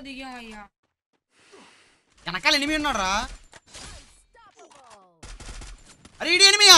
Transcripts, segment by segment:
దిగాం అయ్యా వెనకాల ఎనిమి ఉన్నాడు రా అరే ఇడి ఎనిమియా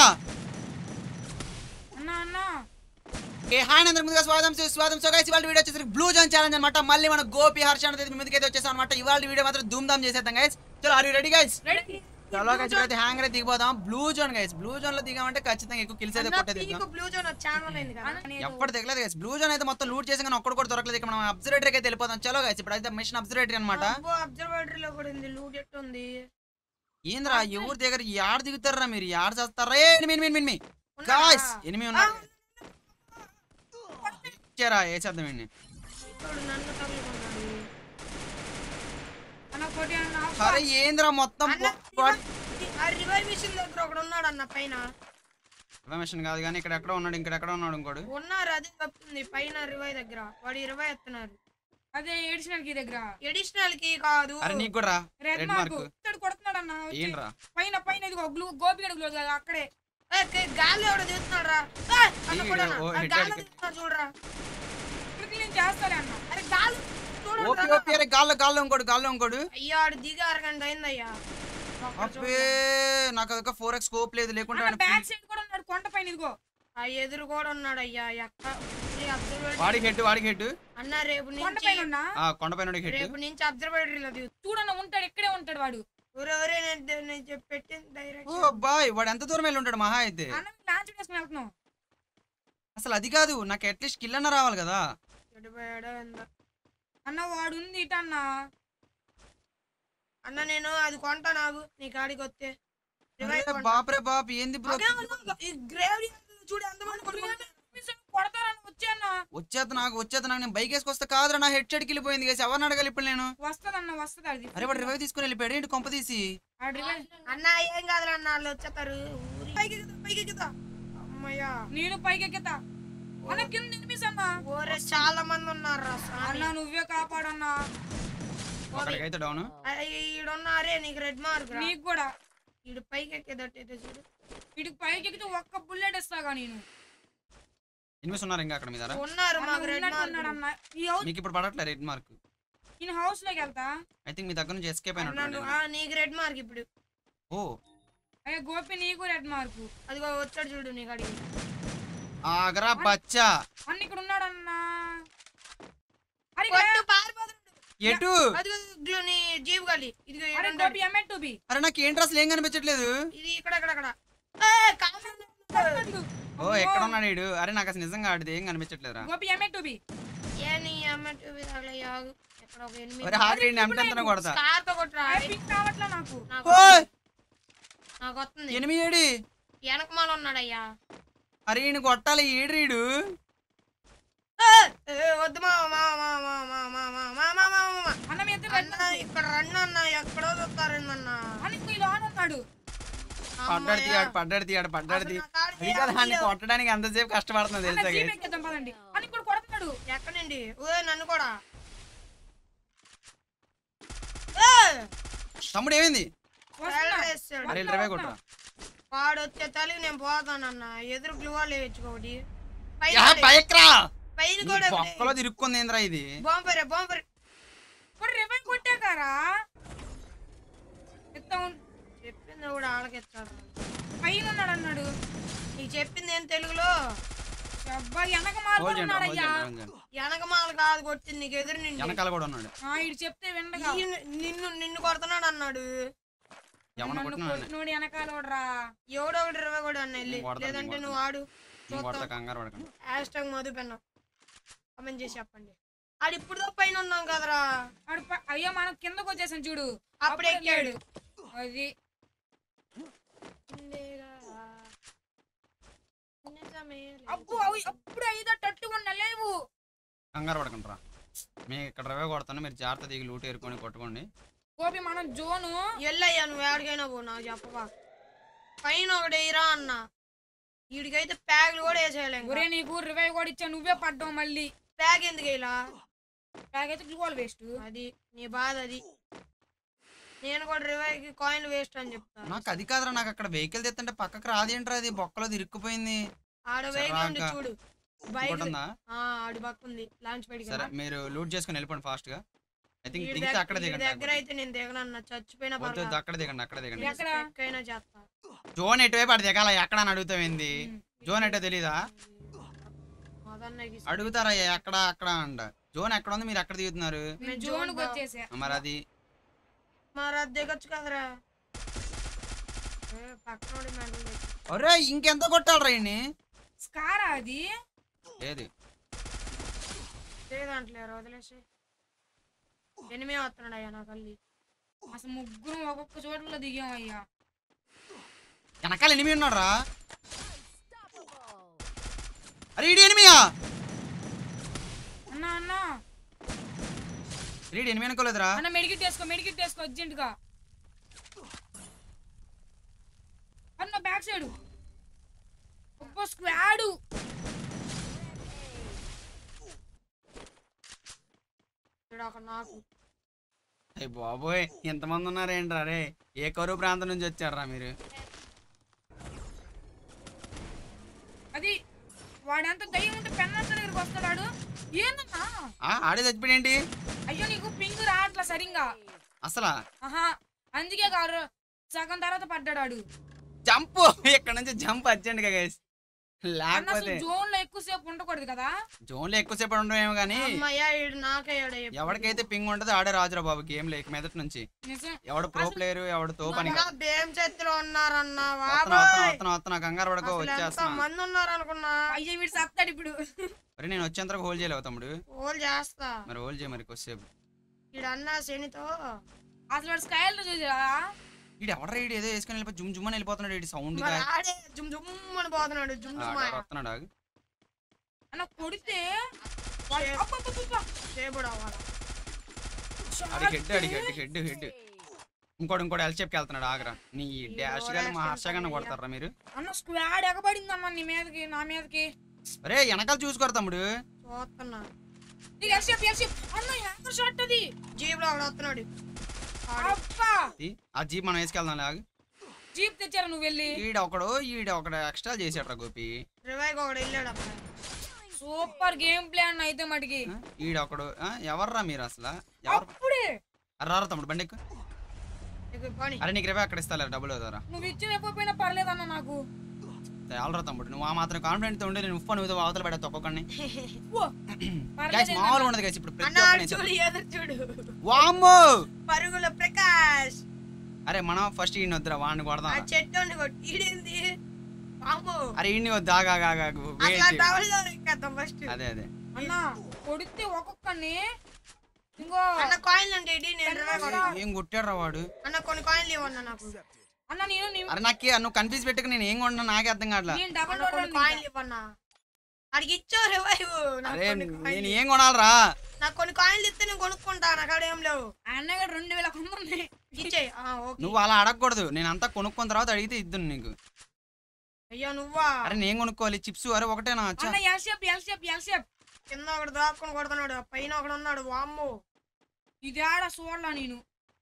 అన్నా అన్నా ఏ హాయ్ అందరికి ముందుగా స్వాగతం స్వాగతం సో గైస్ ఇవాళ వీడియో వచ్చేసరికి బ్లూ జోన్ ఛాలెంజ్ అనమాట మళ్ళీ మన గోపి హర్ష అనేది మీ ముందుకైతే వచ్చేసాం అనమాట ఇవాళ వీడియో మాత్రం ధూమ్ ధామ్ చేసేద్దాం గైస్ చలో are you ready guys ready చలో గైస్ ఇప్పుడైతే హ్యాంగ్ అయితే దిగిపోదాం blue zone guys blue zone లో దిగామంటే ఖచ్చితంగా ఎక్కువ కిల్స్ అయితే కొట్టేది నీకు బ్లూ జోన్ ఛానల్ అయింది కదా ఎప్పుడు దిగలేదు గైస్ బ్లూ జోన్ అయితే మొత్తం లూట్ చేసి కానీ ఒక్కడు కూడా దొరకలేదు ఇక్కడ మనం అబ్జర్వేటరీ అయితే వెళ్ళిపోదాం చలో గైస్ ఇప్పుడు అయితే మిషన్ అబ్జర్వేటరీ అనమాట అబ్జర్వేటరీ లో కూడా ఉంది లూట్ ఎట్టు ఉంది ఏంద్రా ఎవరి దగ్గర యాడ దిగుతారా మీరు యాడ చేస్తారా ఏ ఎనిమి ఎనిమి ఎనిమి ఉన్నారా? గాయ్స్ ఎనిమి ఉన్నారు ఇచ్చారా వేసేద్దాం ఇన్ని చూడు నన్ను తగులుకున్నాడు అన్న కోటి అన్న సరే ఏంద్రా మొత్తం అన్న, ఆ రివైవ్ మిషన్ దగ్గర ఒకడు ఉన్నాడు అన్న పైన ఇన్ఫర్మేషన్ కాదు కానీ ఇక్కడ ఎక్కడ ఉన్నాడు ఇక్కడ ఎక్కడ ఉన్నాడు ఇంకోడు ఉన్నారు అదే చెప్తుంది పైన రివైవ్ దగ్గర వాడు ఇరవై ఎత్తున్నారు అదే ఏడిషనల్ కి దగ్గర ఎడిషనల్ కి కాదు అరే నీకు కూడా రా రెడ్ రెడ్ మార్క్ మార్క్ ఇతడు కొడుతున్నాడు అన్న వచ్చి. ఏంట్రా పైన పైన ఇదిగో గ్లూ గోపి గడు గ్లూ కదా అక్కడే ఏ, కే- గాలి ఎవడో తీస్తున్నాడు రా ఏ, అన్న ఈ కూడా ఓ, హెడ్ గాలి అడిగి. తీస్తున్నాడు చూడరా ఇక్కడికి నేను చేస్తాలే అన్న అరే గాలి చూడండి ఓపి రా. ఓపి అరే గాల్లో గాల్లో ఇంకోడు గాల్లో ఇంకోడు అయ్యా ఆడు దిగి అరగంట అయిందయ్యా ఒక్కడు చూడు. అబ్బే నాకు అదొక ఫోర్ ఎక్స్ స్కోప్ లేదు లేకుంటే అన్న వాడిని బ్యాక్ సైడ్ కూడా ఉన్నాడు కొండ పైన ఇదిగో ఆ ఎదురు కూడా ఉన్నాడు అయ్యా ఎక్క ఈ observatory- వాడికి హెడ్ వాడికి హెడ్ అన్న రేపు కొండ నుంచి పైన ఉన్నా ఆ కొండపైన హెడ్ రేపు నుంచి అబ్జర్వేటరీలో దిగు చూడన్న ఉంటాడు ఇక్కడే ఉంటాడు వాడు ఎవరెవరే నేను నేను చెప్పి పెట్టిన ఓ డైరెక్షన్ బాయ్ వాడు ఎంత దూరం వెళ్ళి ఉంటాడు మహా అయితే అన్న లాంచ్ వేసుకుని వెళ్తున్నాం అసలు అది కాదు నాకు అట్లీస్ట్ కిల్ అన్న రావాలి కదా ఎడిపోయాడో ఏందో. అన్న వాడు ఉంది ఇట అన్న అన్న నేను అది కొంటా నాకు నీ కాడికి వస్తే అరే Revive కొంటా. బాప్రే బాప్ ఏంది బ్రో అదే అన్న, ఈ గ్రేవ్ చూడు ఎంతమంది కొట్టుకుంటున్నారు. కొడతారని వచ్చి అన్న వచ్చేత నాకు వచ్చేత నాకు నేను బైక్ వేసుకొస్తే కాదురా నా హెడ్ చెడ్కి వెళ్ళిపోయింది కేసు ఎవరిని అడగాలి ఇప్పుడు నేను వస్తదన్న వస్తది అది అరే వాడు రివైవ్ తీసుకుని వెళ్ళిపోయాడు ఏంటి కొంప తీసి ఆ డ్రైవర్ అన్న ఏం కాదురా అన్న వాళ్ళు వచ్చేస్తారు ఊరి- పైకి ఎక్కుతా, పైకి ఎక్కుతా. అమ్మయ్యా నేను పైకి ఎక్కుతా అన్న కింద ఎనిమిస్ అన్న ఓరే చాలా మంది ఉన్నారు అన్న నువ్వే కాపాడన్నా ఒకడికైతే డౌన్ ఈడున్నారే నీకు రెడ్ మార్క్ రా నీకు కూడా ఈడు పైకి ఎక్కేదట్టయితే చూడు వీడికి పైకి ఎక్కితే ఒక్క బుల్లెట్ ఇస్తాగా నేను ఎనిమిస్ ఉన్నారు ఇంకా అక్కడ మీద ఉన్నారు అన్న మాకు రెడ్ ఉన్నట్టు మార్క్ ఉన్నాడన్న ఈ హౌస్ మీకు ఇప్పుడు పడట్లే రెడ్ మార్క్ నేను హౌస్ లోకి వెళ్తా ఐ థింక్ మీ దగ్గర నుంచి ఎస్కేప్ అయినట్టు అన్నాడు, ఆ, నీకు రెడ్ మార్క్ ఇప్పుడు ఓ అయ్యే గోపి నీకు రెడ్ మార్కు అదిగో వచ్చాడు చూడు నీకు అడిగి ఆగరా బచ్చా అన్న ఇక్కడ ఉన్నాడన్నా అరే కొట్టు పారిపోతున్నాడు ఎటు అదిగో ఇదిగో నీ జీప్ గాలి ఇదిగో అరే ఈడున్నాడు. గోపి ఎంఎన్ టు బి అరే నాకు ఏంటి అసలు ఏం కనిపించట్లేదు ఇది ఇక్కడ ఇక్కడ ఇక్కడ ఏ, కామెంట్ ఓ ఎక్కడ ఉన్నాడు ఈడు అరే నాకు అసలు నిజంగా ఆడిది ఏం కనిపించట్లేదురా గోపి ఎంఎన్ టు బి ఏ నీ అమ్మ టూబీ తగలయ్య, ఆగు. ఎక్కడ ఒక ఎనిమిది ఒరే ఆఖరి ఎంతెంతన కొడతా స్కార్ తో కొట్టురా అరే పింక్ రావట్లే నాకు నాకు ఓయ్ నాకు వస్తుంది ఎనిమిది ఏడి వెనకమాల ఉన్నాడయ్యా అరే ఈయన కొట్టాలి ఈడ్రీడు ఏ, ఏ, వద్దు మా మా మా మా మా మా మా మా మా మా మా. అన్న మీ ఇద్దరు రెడ్ అన్న ఇక్కడ రండి అన్న ఎక్కడో చూస్తారేందన్న అన్న ఇంకో ఇలా ఆన్ ఉన్నాడు పడ్డాడు తీయాడు పడ్డాడు తీయాడు పడ్డాడు తీ అది కదా ఆయన కొట్టడానికి ఎంతసేపు కష్టపడుతుంది అన్న తెలుసా జీప్ guys? ఎక్కేద్దాం పదండి అన్న ఇక్కడ కొడుతున్నాడు ఎక్కడండి ఓ నన్ను కూడా తమ్ముడు ఏమైంది వస్తున్నా. వేసాడు అరే ఇరవై కొట్టరా వాడు వచ్చే తల్లి నేను పోతానన్న ఎదురు గ్లూవాలు వేయించుకోటి యా, బైక్ రా పైన ఈ కూడా బొక్కలో తిరుక్కుంది ఏంద్రా ఇది బాంబరే బాంబరే ఇప్పుడు రివైవ్ కొట్టాకారా ఎత్తా ఉన్- చెప్పింది కూడా ఆలకెత్తాడు పైన ఉన్నాడు అన్నాడు నీకు చెప్పింది ఏం తెలుగులో అబ్బా వెనక హోల్డ్ చేయండి, హోల్డ్ మారుతున్నాడయ్యా చేయండి, హోల్డ్ చేయండి. వెనకమాల కాదు కొట్టింది నీకు ఎదురు నిండి వెనకాల కూడా ఉన్నాడు ఆ ఇటు చెప్తే వినగా ఈయన- నిన్ను నిన్ను కొడుతున్నాడు అన్నాడు ఎవరిని కొట్టినా కొట్టినోడు వెనకాలోడ్రా ఎవడో ఒకటి ఇరవై కూడా అన్న వెళ్ళి నేను కొడతాను, లేదంటే నేను నువ్వు ఆడు నేను కొడతా కంగారు పడకండి హ్యాష్ ట్యాగ్ మధు పెన్న కమెంట్ చేసి చెప్పండి ఆడు ఇప్పుడు పైన ఉన్నాం కదరా ఆడు ప- అయ్యో మనం కిందకు వచ్చేసాం చూడు అప్పుడు ఎక్కాడు అది అప్పు అవి అప్పుడు ఐదో టట్టు ఉన్న లేవు కంగారు పడకండి రా మేము ఇక్కడ రవే కొడతాను మీరు జాగ్రత్త దిగి లూట్ ఏరుకొని కొట్టుకోండి గోపి మనం జోను ఎల్లయ్యా నువ్వు ఎక్కడికైనా పో నాకు చెప్పవా పైన ఒకటి వేయరా అన్న వీడికైతే ప్యాక్లు కూడా వేసేయలేం ఒరే నీకు రివైవ్ కూడా ఇచ్చా నువ్వే పడ్డావు మళ్ళీ ప్యాక్ ఎందుకు వేయలా నాకైతే గ్లూవాల్ వేస్ట్ అది నీ బాధ అది నేను కూడా రివైవ్ కి కాయిన్ వేస్ట్ అని చెప్తా నాకు అది కాదురా నాకు అక్కడ వెహికల్ తెస్తుంటే పక్కకు రాదేంట్రా అది బొక్కలో తిరుక్కుపోయింది ఆడ వేగి ఉంది సరాగా. చూడు బైక్ ఇంకోటి ఉందా ఆ ఆడి పక్క ఉంది లాంచ్ పెడికి సరే మీరు లూట్ చేసుకొని వెళ్ళిపోండి ఫాస్ట్ గా ఐ థింక్ వీడి దిగితే దగ్గర- అక్కడ వీడి దిగండి దగ్గర అయితే నేను దిగనన్న చచ్చిపోయిన వద్దు వద్దు, అక్కడ దిగండి అక్కడ దిగండి ఎక్కడ? ఎక్కైనా చేస్తా జోన్ ఎటువైపు అటు దిగాల ఎక్కడ అని అడుగుతావేంది జోన్ ఎటో తెలీదా మదన్నకి అడుగుతారా ఎక్కడ అక్కడ అంట జోన్ ఎక్కడ ఉంది మీరు ఎక్కడ దిగుతున్నారు నేను జోన్ కి వచ్చేసా మరి అది మరి అది దిగొచ్చు కదరా ఏ, పక్కనోడి మెంటల్ తెచ్చి. అరే ఇంకెంత కొట్టాలరా ఈయన్ని స్కారా అది ఏది దిగదంటలేరు వదిలేసి ఎనిమిది వస్తున్నాడు అయ్యా నా కల్లి అసలు ముగ్గురు ఒక్కొక్క చోట్ల దిగాం అయ్యా వెనకాల ఎనిమి ఉన్నాడు రా అరే ఇడి ఎనిమియా అన్నా అన్నా ఇడి ఎనిమి అనుకోలేదురా అన్న మెడికిట్ వేసుకో మెడికిట్ వేసుకో అర్జెంట్ గా అన్న బ్యాక్ సైడ్ ఒక్క స్క్వాడు ఇక్కడ ఒక నాకు అయ్య బాబోయ్ ఎంతమంది ఉన్నారేంట్రా రే ఏ కరువు ప్రాంతం నుంచి వచ్చారా మీరు అది వాడంత దయ్యం ఉంటే పెన్నంత దగ్గరికి వస్తాడు ఏందన్నా ఆ, ఆడే చచ్చిపోయేంటి అయ్యో నీకు పింక్ రావట్లా సరిగ్గా అసలా ఆహా అందుకే కారు సగం తర్వాత పడ్డాడు ఆడు. జంప్ ఇక్కడ నుంచి జంప్ అర్జెంట్ గా గైస్ అన్న లేకపోతే అసలు జోన్ లో ఎక్కువసేపు ఉండకూడదు కదా జోన్ లో ఎక్కువసేపు ఉండడం ఏమో కానీ అమ్మయ్యా ఈడు నాకయ్యాడు ఎవరికైతే పింగ్ ఉంటుందో ఆడే రాజురా బాబు గేమ్ లేక మెదటి నుంచి నిజం ఎవడు ప్రో ప్లేయర్ ఎవడు తో పని భీమ్ చేతిలో ఉన్నారన్న వస్తున్నా వస్తున్నా వస్తున్నా వస్తున్నా కంగారు పడకో అసలు ఎంత వచ్చేస్తున్నా మంది ఉన్నారు అనుకున్నా అయ్యో వీడు సత్తాడు ఇప్పుడు మరి నేను వచ్చేంత హోల్డ్ చేయలేవు తమ్ముడు ఓల్ చేస్తా మరి హోల్డ్ చేయ మరి కొద్దిసేపు ఈడు అన్న శనితో అసలు వాడు స్కైల్ చూసారా ఇడు ఎవడ ఇడు ఏదో వేసుకొని వెళ్ళిపోయి జుమ్ జుమ్ అని వెళ్ళిపోతున్నాడు ఇటు సౌండ్ మరి ఆడే జుమ్ జుమ్ అని పోతున్నాడు జుమ్ జుమ్ అని. వస్తున్నాడు ఆగు. అన్న కొడితే వాడు అబ్బబ్బబ్బబ్బ. చేయబడు అవ్వాలి ఆడి హెడ్ ఆడి హెడ్ హెడ్ హెడ్ ఇంకోటి ఇంకోటి ఎల్ చెప్పి వెళ్తున్నాడు ఆగరా నీ డాష్ గాని మా హర్షగానే కొడతారా మీరు అన్న స్క్వాడ్ ఎగబడింది అన్న నీ మీదకి నా మీదకి అరే వెనకాల చూసుకోరు తమ్ముడు చూస్తున్నా నీకు ఎల్షిప్ ఎల్షిప్ అన్న హ్యాంగర్ షాట్ అది జీప్ లో ఒకడు వస్తున్నాడు ఆడు. అబ్బా ఈ, ఆ జీప్ మనం వేసుకెళ్దాం ఆగు జీప్ తెచ్చారా నువ్వు వెళ్ళి ఈడ ఒకడు ఈడ ఒకడు ఎక్స్ట్రా చేసాడు గోపి రివైవ్ ఒకడు వెళ్ళాడు అబ్బాయి సూపర్ గేమ్ ప్లే అన్న అయితే మటుకి ఆ, ఈడ ఒకడు ఆ, ఎవర్రా మీరు అసలు ఎవరు అప్పుడే రారా తమ్ముడు బండి ఎక్కు. ఇక పని అరే నీకు రేపే అక్కడ ఇస్తా డబ్బులు అవుతారా నువ్వు ఇచ్చిన ఎప్పుడైనా పర్లేదన్న నాకు తేలరా తమ్ముడు నువ్వు ఆ మాత్రం కాన్ఫిడెంట్ తో ఉండి నేను ఉప్పు నువ్వు అవతల పెడతా ఒక్కొక్కడిని ఓ, గైస్ పర్లేదు మామూలుగా ఉండదు గైస్ ఇప్పుడు ప్రతి అన్న ఆడు ఒక్కరిని చూడు ఎదురు చూడు వామ్మో పరుగుల ప్రకాష్ అరే మనం ఫస్ట్ ఈయన వద్దురా వాడిని ఆ కొడదాం చెట్టు కొట్టి ఈడేంది పాము అరే ఈయన్ని వద్దు ఆగా ఆగా, ఆగా, ఆగు. అసలు Wait. టవల్ లో ఎక్కేద్దాం ఫస్ట్ అదే అదే అన్న కొడితే ఒక్కొక్కడిని ఇంకో అన్న కాయిన్లు అంటే ఏంటి నేను రివైవ్ అరే, ఏం కొట్టాడు రా వాడు అన్న కొన్ని కాయిన్లు ఇవ్వన్న నాకు అన్న నేను నీ- అరే నాకు నువ్వు కన్ఫ్యూజ్ పెట్టుకు నేను ఏం కొన్నా నాకే అర్థం కావట్లా నేను డబల్ అన్న కొన్ని కాయిన్లు ఇవ్వన్నా అడిగి ఇచ్చో రివైవ్ నాకు అరే కొన్ని నేను కాయిన్లు ఏం కొనాలరా నాకు కొన్ని కాయిన్లు ఇస్తే నేను కొనుక్కుంటా నాకు అక్కడ ఏం లేవు అన్నగా రెండు వేల కొంత ఉన్నాయి ఇచ్చేయి ఓకే నువ్వు అలా అడగకూడదు నేను అంతా కొనుక్కున్న తర్వాత అడిగితే ఇద్దును నీకు అయ్యా నువ్వా అరే నేను కొనుక్కోవాలి చిప్స్ అరే ఒకటేనా అచ్చా అన్న L shape L shape L shape కింద ఒకడు దాక్కుని కొడుతున్నాడు పైన ఒకడు ఉన్నాడు వామ్మో ఇది ఆడ చూడలా నేను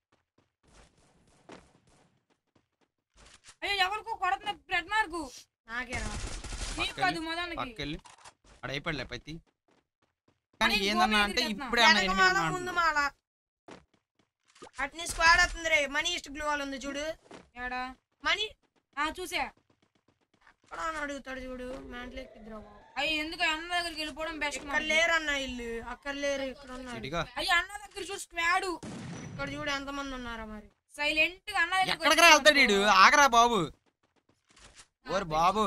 అయ్యో ఎవరికో కొడుతున్న బ్రెడ్ మార్కు నాకేరా నీకు కాదు మదానికి పక్కకెళ్ళి అక్కడ అయిపోయలే పత్తి కానీ అరే, ఏందన్నా గోపి అంటే ఎదురు ఇప్పుడే అన్న వెనక ఎనిమిది మాల అన్నా ముందు అంటున్నాడు. మాల అట్ని స్క్వాడ్ వస్తుంది రే మనీ ఇస్ట్ గ్లూ వాళ్ళు ఉంది చూడు ఏడా మనీ ఆ చూసా ఎక్కడ అని అడుగుతాడు చూడు మ్యాంట్లు ఎక్కిద్దురా బాబు. అయ్యి ఎందుకు అన్న దగ్గరికి వెళ్ళిపోవడం బెస్ట్ ఇక్కడ లేరు అన్న ఇల్లు అక్కడ లేరు ఇక్కడ ఉన్నారు ఇదిగో అయ్యి అన్న దగ్గర చూసి స్క్వాడు ఇక్కడ చూడు ఎంత మంది ఉన్నారా మరి సైలెంట్ గా అన్న దగ్గరికి ఎక్కడికి వెళ్తాడు వీడు ఆగరా బాబు ఓరు బాబు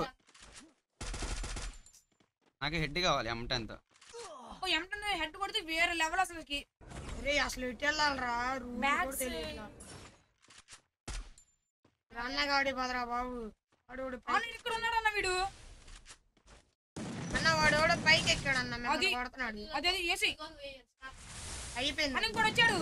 నాకు హెడ్ కావాలి అమ్మటంత ఎంటనే హెడ్ కొడితే వేరే లెవెల్ అసలుకి రే అసలు ఇటు వెళ్ళాలరా రూట్ Backs. కూడా తెలియట్లా అన్నగాడి పదరా బాబు వాడు వాడు పై- అవును ఇక్కడ ఉన్నాడు అన్న వీడు అన్న వాడు వాడు పైకి ఎక్కాడు అన్న మిమ్మల్ని అది- కొడుతున్నాడు అదే ఏసి అయిపోయింది అని ఇంకోటి వచ్చాడు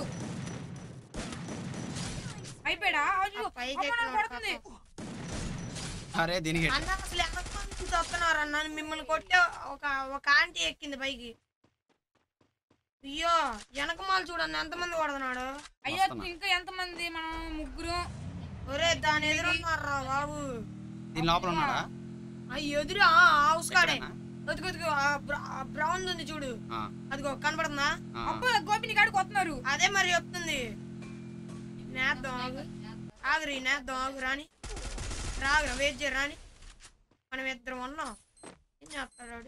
అయిపోయాడా అయ్యో, ఆ పైకి అమ్మ నన్ను ఎక్కినాడు కొడుతుంది అరే దీనికి head. అన్న అసలు ఎంతమంది నుంచి వస్తున్నారు అన్న మిమ్మల్ని కొట్టే ఒక ఒక ఆంటీ ఎక్కింది పైకి అయ్యో వెనకమాల చూడన్న ఎంతమంది కొడుతున్నాడు అయ్యో వస్తున్నా. ఇంకా ఎంతమంది మనం ముగ్గురు ఒరే దాని ఎదురున్నారా బాబు దీని లోపల ఉన్నాడా ఆ ఎదురు ఆ హౌస్ కాడే ఎక్కడన్నా? అదిగో అదిగో ఆ బ్ర- ఆ బ్రౌన్ ఉంది చూడు ఆ, అదిగో కనపడుతుందా ఆ. అబ్బో గోపిని కాడికి వస్తున్నారు అదే మరి చెప్తుంది నేద్దాం ఆగు ఆగురి నేద్దాం ఆగు రాని రాగురా వెయిట్ చేయ రాని మనం ఇద్దరం ఉన్నాం ఏం చేస్తాడు వాడు?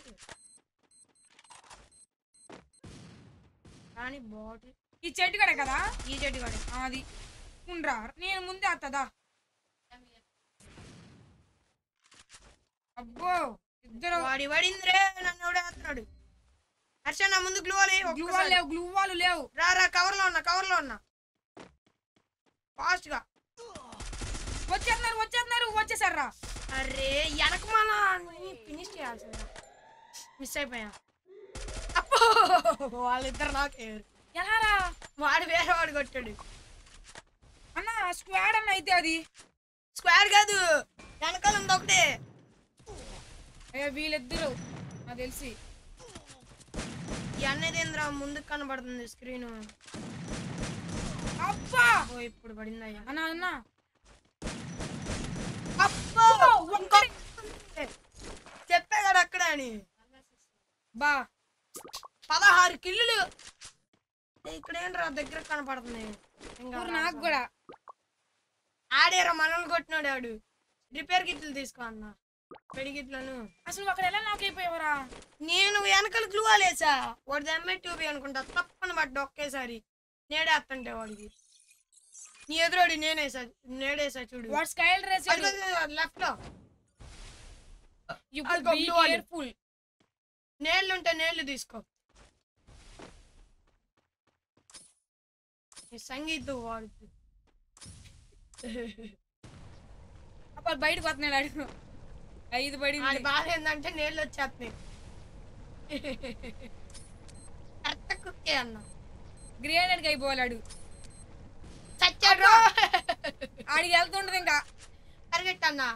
రాని బాటి ఈ చెట్టు కడే కదా ఈ చెట్టు కాడు అది ఉండ్రా నేను ముందే వస్తుందా అబ్బో ఇద్దరు వాడి పడిందిరే నన్ను ఎవడే వేస్తున్నాడు హర్ష నా ముందు గ్లూవాలి గ్లూవాలు లేవు గ్లూవాలు లేవు రా రా కవర్ లో ఉన్నా కవర్ లో ఉన్నా ఫాస్ట్ గా వచ్చేస్తున్నారు వచ్చేస్తున్నారు వచ్చేసారా అరే వెనక మన ఫినిష్ చేయాల్సింది మిస్ అయిపోయా అప్పో వాళ్ళిద్దరు నాకే ఎలారా వాడు వేరే వాడు కొట్టాడు అన్న స్క్వాడ్ అన్న అయితే అది స్క్వేర్ కాదు వెనకాల ఉంది ఒకటే అయ్యో వీళ్ళిద్దరు నాకు తెలిసి ఈ అన్నది ఏంద్రా ముందుకు కనబడుతుంది స్క్రీన్ అబ్బా ఓ ఇప్పుడు పడింది అయ్యా అన్న అన్న అప్పో ఇంకో చెప్పే కదా అక్కడ అని బా పదహారు కిల్లులు ఇక్కడ ఏంట్రా దగ్గర కనపడుతుంది ఇంకా ఊరు నాకు కూడా ఆడేరా మనల్ని కొట్టినాడు ఆడు రిపేర్ కిట్లు తీసుకో అన్న పెడి కిట్లను అసలు అక్కడ ఎలా నాకు అయిపోయావరా నేను వెనకాల గ్లూ వాలేసా వాడి దమ్మే ట్యూబ్ అనుకుంటా తప్పని పడ్డ ఒకేసారి నేడేస్తుంటే వాడికి నీ ఎదురోడి నేనేసా నేడేసా చూడు వాడు స్కైల్ డ్రెస్ లెఫ్ట్ లో ఇప్పుడు అదిగో బీ blue వాళ్ళు. కేర్ఫుల్ నేళ్ళు ఉంటే నేళ్ళు తీసుకో ఈ సంగీత్ వాడు అప్పుడు బయటకు వస్తున్నాడు అడుగు ఐదు వాడి పడింది బాధ ఏంటంటే నీళ్ళు వచ్చేస్తున్నాయి కరెక్ట్ కుక్కే అన్న గ్రేనెడ్ అయిపోవాలాడు చచ్చాడు ఆడికి వెళ్తుంటది ఇంకా పరిగెట్టు అన్న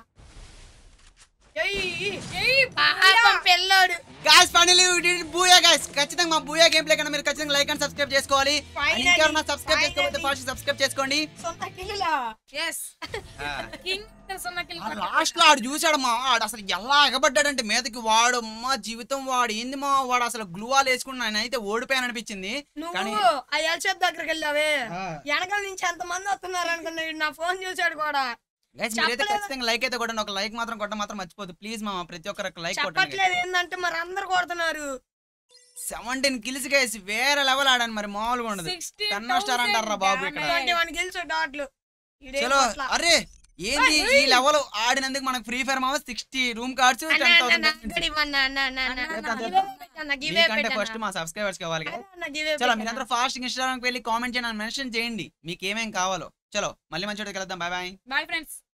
ఎయ్ ఏయ్ పాపం పిల్లోడు గాయస్ ఫైనలీ బూయా గాయస్ ఖచ్చితంగా మా బూయా గేమ్ ప్లే కన్నా మీరు ఖచ్చితంగా లైక్ అండ్ సబ్స్క్రైబ్ చేసుకోవాలి Finally, ఇంకెవరన్నా సబ్స్క్రైబ్ చేసుకోకపోతే finally. ఫాస్ట్ సబ్స్క్రైబ్ చేసుకోండి సొంత కిల్లులా ఎస్ కింగ్ తెలుసున్న కిల్ లాస్ట్ లో ఆడు చూసాడు మా ఆడు అసలు ఎలా ఎగబడ్డాడంటే మీదకి వాడు మా జీవితం వాడు ఏంది మా వాడు అసలు గ్లూవాల్ వేసుకుని నేను అయితే ఓడిపోయాను అనిపించింది కానీ నువ్వు ఆ ఎల్షెప్ దగ్గరికి వెళ్ళావే ఆ. వెనకాల నుంచి ఎంత మంది వస్తున్నారు అనుకున్నా వీడు నా ఫోన్ చూసాడు కూడా గైస్ మీరైతే చెప్పలేదు. ఖచ్చితంగా లైక్ అయితే కొట్టండి ఒక లైక్ మాత్రం కొట్ట మాత్రం మర్చిపోదు ప్లీజ్ మా ప్రతి ఒక్కరికి లైక్ కొట్టండి చెప్పట్లేదు ఏంటంటే మరి అందరు కొడుతున్నారు సెవెంటీన్ కిల్స్ గైస్ వేరే లెవెల్ ఆడాను మరి మామూలుగా ఉండదు టెన్ స్టార్ అంటారా బాబు ఇక్కడ ట్వంటీ వన్ గెలిచు డాట్లు ఈడే చలో కొట్ల. అరే ఏంది ఈ లెవెల్ ఆడినందుకు మనకు ఫ్రీ ఫైర్ మామ సిక్స్టీ రూమ్ కార్డ్స్ అన్న, టెన్ అన్న, థౌసండ్ అన్న, ఇవ్వన్న, అన్న, అన్న, అన్న, అన్న, అన్న, అన్న, give away పెట్టన్న, give away మీకంటే పెట్టన్న. ఫస్ట్ మా సబ్స్క్రైబర్స్ కావాలి కదా అన్న, అన్న, give away చలో పెట్టన్న. మీరందరూ ఫాస్ట్ ఇన్స్టాగ్రామ్ కి వెళ్ళి కామెంట్ చేయండి మెన్షన్ చేయండి మీకు ఏమేం కావాలో చలో మళ్ళీ మంచి కలుద్దాం బాయ్ బాయ్ బాయ్ ఫ్రెండ్స్